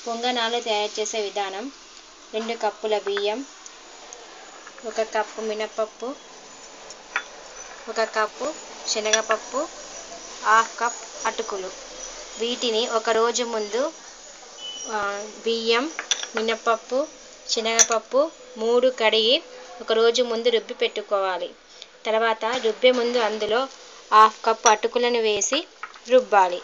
పొంగనాలు తయారు చేసే విధానం రెండు కప్పుల బియ్యం ఒక కప్పు మినపప్పు ఒక కప్పు శనగపప్పు హాఫ్ కప్ అటుకులు వీటిని ఒక రోజు ముందు ఆ, బియ్యం మినపప్పు శనగపప్పు మూడు కడిగి ఒక రోజు ముందు రుబ్బి పెట్టుకోవాలి తర్వాత రుబ్బే ముందు అందులో హాఫ్ కప్ అటుకులను వేసి రుబ్బాలి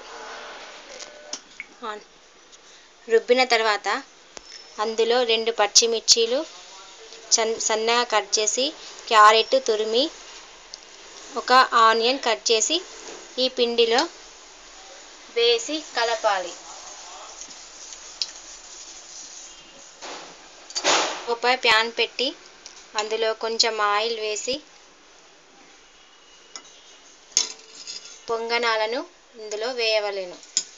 ఆన్. రుబ్బిన తర్వాత అందులో రెండు పచ్చిమిర్చీలు సన్ సన్నగా కట్ చేసి క్యారెట్ తురిమి ఒక ఆనియన్ కట్ చేసి ఈ పిండిలో వేసి కలపాలి ఒక ప్యాన్ పెట్టి అందులో కొంచెం ఆయిల్ వేసి పొంగనాలను ఇందులో వేయవలెను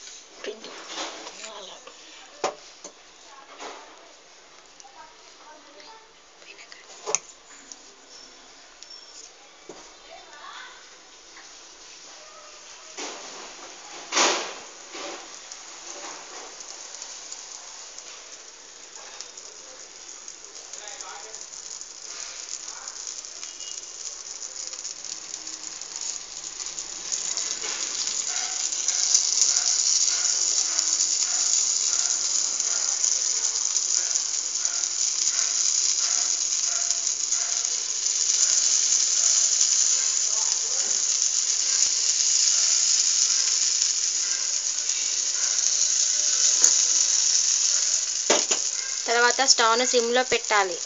తర్వాత స్టవ్ను సిమ్లో పెట్టాలి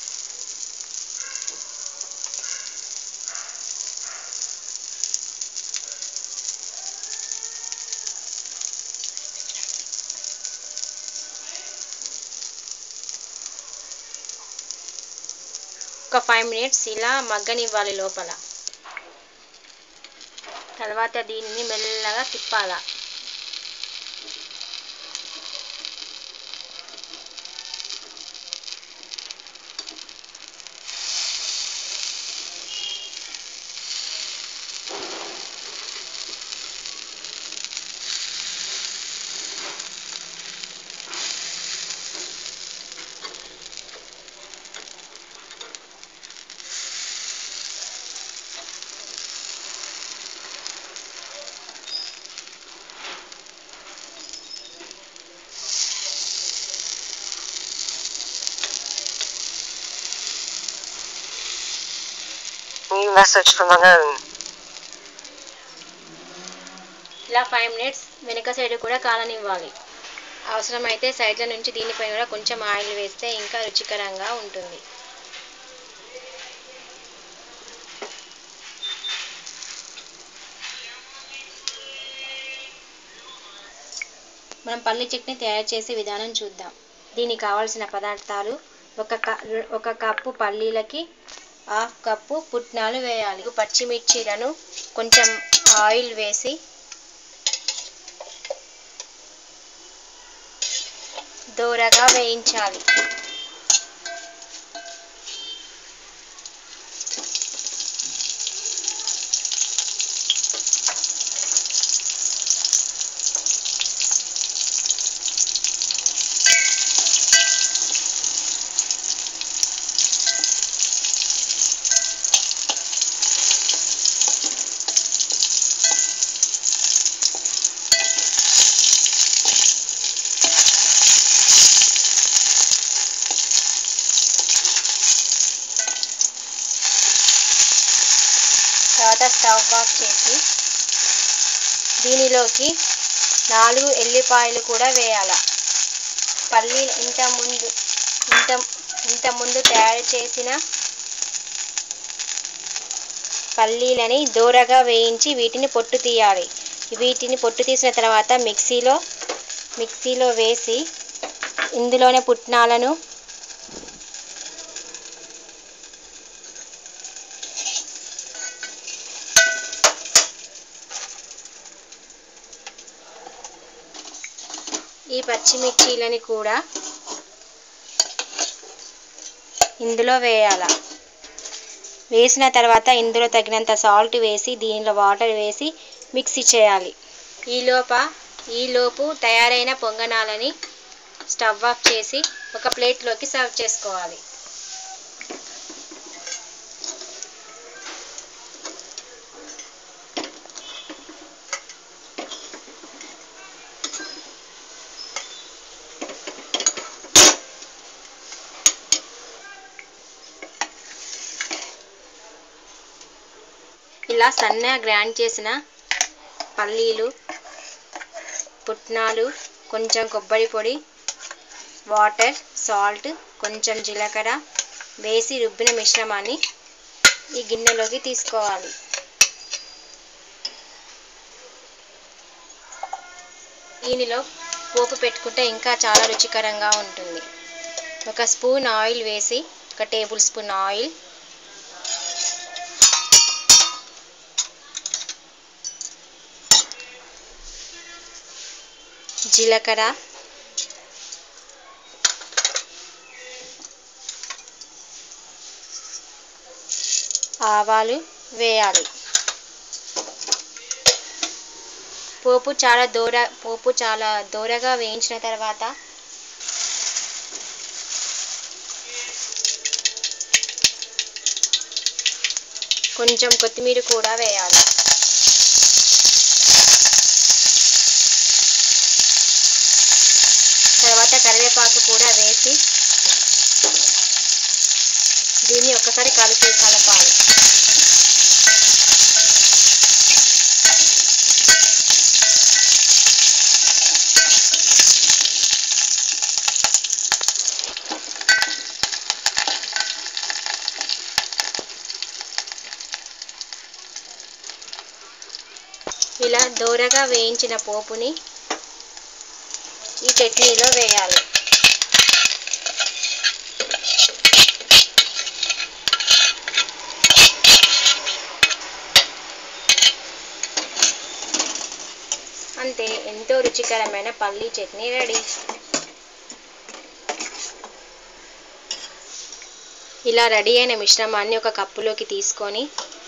ఒక ఫైవ్ మినిట్స్ ఇలా మగ్గనివ్వాలి లోపల తర్వాత దీనిని మెల్లగా తిప్పాలా New message from unknown. ఇలా ఫైవ్ మినిట్స్ వెనక సైడ్ కూడా కాలనివ్వాలి అవసరమైతే సైడ్ల నుంచి దీనిపైన కూడా కొంచెం ఆయిల్ వేస్తే ఇంకా రుచికరంగా ఉంటుంది మనం పల్లి చట్నీ తయారు చేసే విధానం చూద్దాం దీనికి కావాల్సిన పదార్థాలు ఒక క ఒక కప్పు పల్లీలకి హాఫ్ కప్పు పుట్నాలు వేయాలి పచ్చిమిర్చీలను కొంచెం ఆయిల్ వేసి దూరగా వేయించాలి తర్వాత స్టవ్ ఆఫ్ చేసి దీనిలోకి నాలుగు ఎల్లిపాయలు కూడా వేయాల పల్లి ఇంత ముందు ఇంత ఇంత ముందు తయారు చేసిన పల్లీలని దూరగా వేయించి వీటిని పొట్టు తీయాలి వీటిని పొట్టు తీసిన తర్వాత మిక్సీలో మిక్సీలో వేసి ఇందులోనే పుట్నాలను ఈ పచ్చిమిర్చీలని కూడా ఇందులో వేయాల వేసిన తర్వాత ఇందులో తగినంత సాల్ట్ వేసి దీనిలో వాటర్ వేసి మిక్సీ చేయాలి ఈలోప ఈలోపు తయారైన పొంగనాలని స్టవ్ ఆఫ్ చేసి ఒక ప్లేట్లోకి సర్వ్ చేసుకోవాలి ఇలా సన్నగా గ్రైండ్ చేసిన పల్లీలు పుట్నాలు కొంచెం కొబ్బరి పొడి వాటర్ సాల్ట్ కొంచెం జీలకర్ర వేసి రుబ్బిన మిశ్రమాన్ని ఈ గిన్నెలోకి తీసుకోవాలి దీనిలో పోపు పెట్టుకుంటే ఇంకా చాలా రుచికరంగా ఉంటుంది ఒక స్పూన్ ఆయిల్ వేసి ఒక టేబుల్ స్పూన్ ఆయిల్ జీలకర్ర ఆవాలు వేయాలి పోపు చాలా దూర పోపు చాలా దూరగా వేయించిన తర్వాత కొంచెం కొత్తిమీర కూడా వేయాలి తర్వాత కరివేపాకు కూడా వేసి దీన్ని ఒకసారి కలిపి కలపాలి ఇలా దూరగా వేయించిన పోపుని ఈ చట్నీలో వేయాలి అంతే ఎంతో రుచికరమైన పల్లీ చట్నీ రెడీ ఇలా రెడీ అయిన మిశ్రమాన్ని ఒక కప్పులోకి తీసుకొని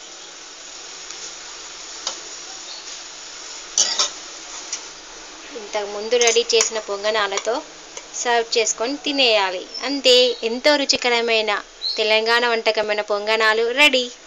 ఇంతకు ముందు రెడీ చేసిన పొంగనాలతో సర్వ్ చేసుకొని తినేయాలి అంతే ఎంతో రుచికరమైన తెలంగాణ వంటకమైన పొంగనాలు రెడీ